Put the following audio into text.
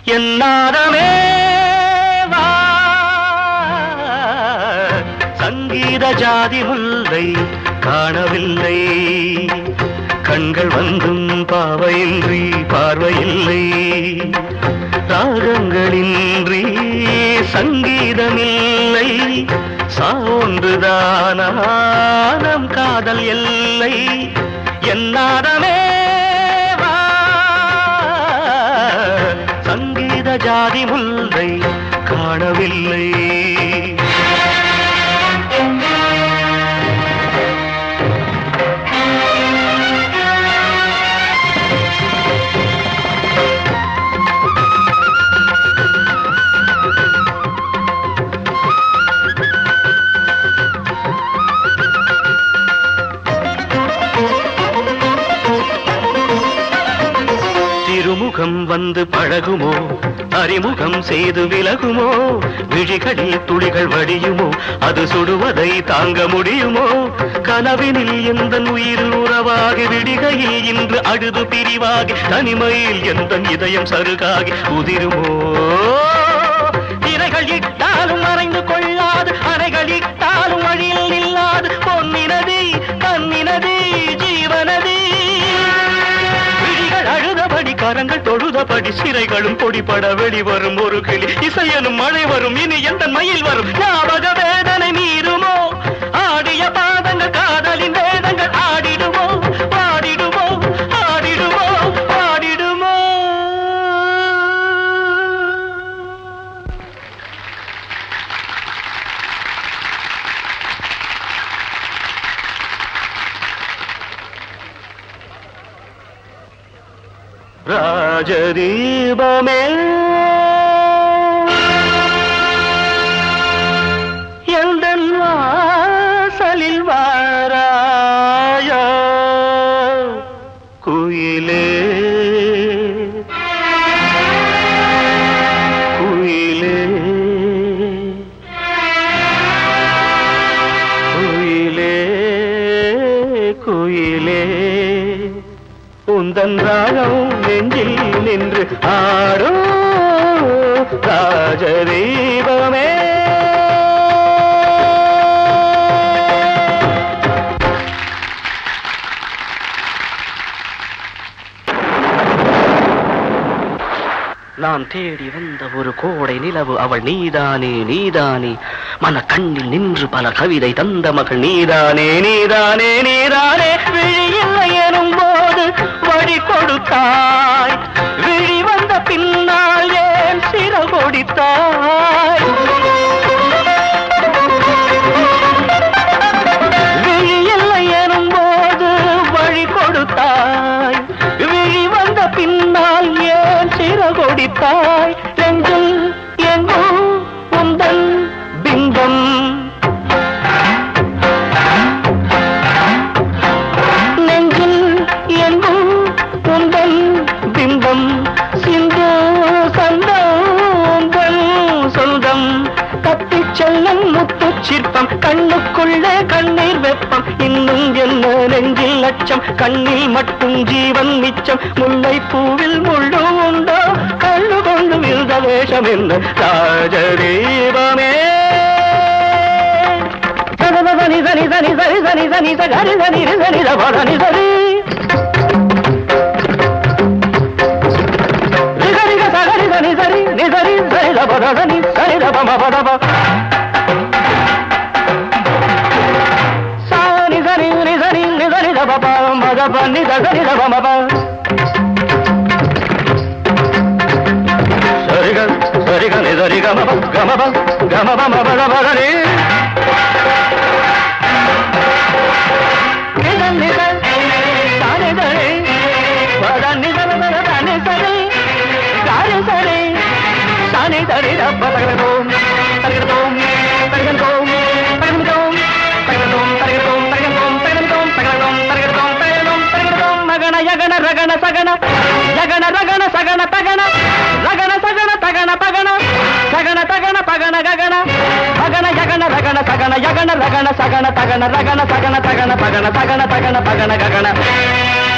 என்னாரமே வா சங்கீத ஜாதி முல்லை காணவில்லை கண்கள் வந்தும் பாவையின்றி பார்வையில்லை ராகங்களின்றி சங்கீதமில்லை சான்றுதானம் காதல் எல்லை என்னாரமே வா சங்கீத ஜாதி முல்லை காணவில்லை திருமுகம் வந்து பழகுமோ அறிமுகம் செய்து விலகுமோ விழிகளில் துளிகள் வடியுமோ அது சுடுவதை தாங்க முடியுமோ கனவினில் எந்த உயிர் உறவாகி விடிகையில் இன்று அழுது பிரிவாகி தனிமையில் எந்த இதயம் சருகாகி உதிருமோ இறைகள் இட்டாலும் மறைந்து கொள்ளாது அறைகள் இட்டாலும் வழியில் நில்லாது பொன்னினதி கண்ணினதி ஜீவனதி விழிகள் அழுதபடி கரங்கள் தொழுதபடி சிறைகளும் பொடிபட வெளிவரும் ஒரு கிளி இசையனும் மழை வரும் இனி எந்த மயில் வரும் ஞாபக வேதனை மீறுமோ ஆடிய பாதங்கள் காதலின் வேதங்கள் ஆடிடுமோ பாடிடுமோ ஆடிடுமோ பாடிடுமோ ராஜதீபமே எந்தன் வாசலில் வாராயோ குயிலே குயிலே குயிலே குயிலே உந்தன் ராகம் நெஞ்சில் நின்று ஆடோ ராஜதீபமே நான் தேடி வந்த ஒரு கோடை நிலவு அவள் நீதானே நீதானே மன கண்ணில் நின்று பல கவிதை தந்த மகள் நீதானே நீதானே நீதானே விழி இல்லை எனும் போது வழி கொடுத்தாய் விழி வந்த பின்னால் ஏன் சிற கொடித்தாய் விழி இல்லை எனும் போது வழி கொடுத்தாய் விழி வந்த பின்னால் ஏன் சிற கொடித்தாய் நெஞ்சில் எங்கும் உந்தன் பிம்பம் நெஞ்சில் எங்கும் உந்தன் பிம்பம் சிந்து சந்தோந்தன் சொந்தம் தப்பிச் செல்லும் முத்து சிற்பம் கண்ணுக்குள்ளே கண்ணீர் வெப்பம் இன்னும் என்ன நெஞ்சில் லட்சம் கண்ணில் மட்டும் ஜீவன் மிச்சம் முல்லை பூவில் முள்ளு உண்டோ கண்ணு கொண்டு விழுத வேஷம் என்ன ராஜதீபமே சனி சனி சனி சனி சனி சனி சரி சனி சனி சனி சரி ரிகரிக சகரி சனி சரி நிசரி சரி தப சனி சரி தப மப சாணி சரி நிசரி நிசரி தப மதப நித சரி தப மப சரிக சரிக நிசரி கமப கமப கமப மப தப சனி நிதன் நிதன் தானே தரே பத நிதன தர தானே சரே தானே சரே தானே தரே ரப்ப தகரதோம் தகரதோம் தகரதோம் தகரதோம் தகரதோம் தகரதோம் தகரதோம் தகரதோம் தகரதோம் தகரதோம் தகரதோம் தகரதோம் மகன யகன ரகன சகன யகன ரகன சகன தகன ரகன சகன தகன பகன சகன தகன பகன ககன பகன யகன ரகன சகன யகன ரகன சகன தகன ரகன சகன தகன பகன சகன தகன பகன ககன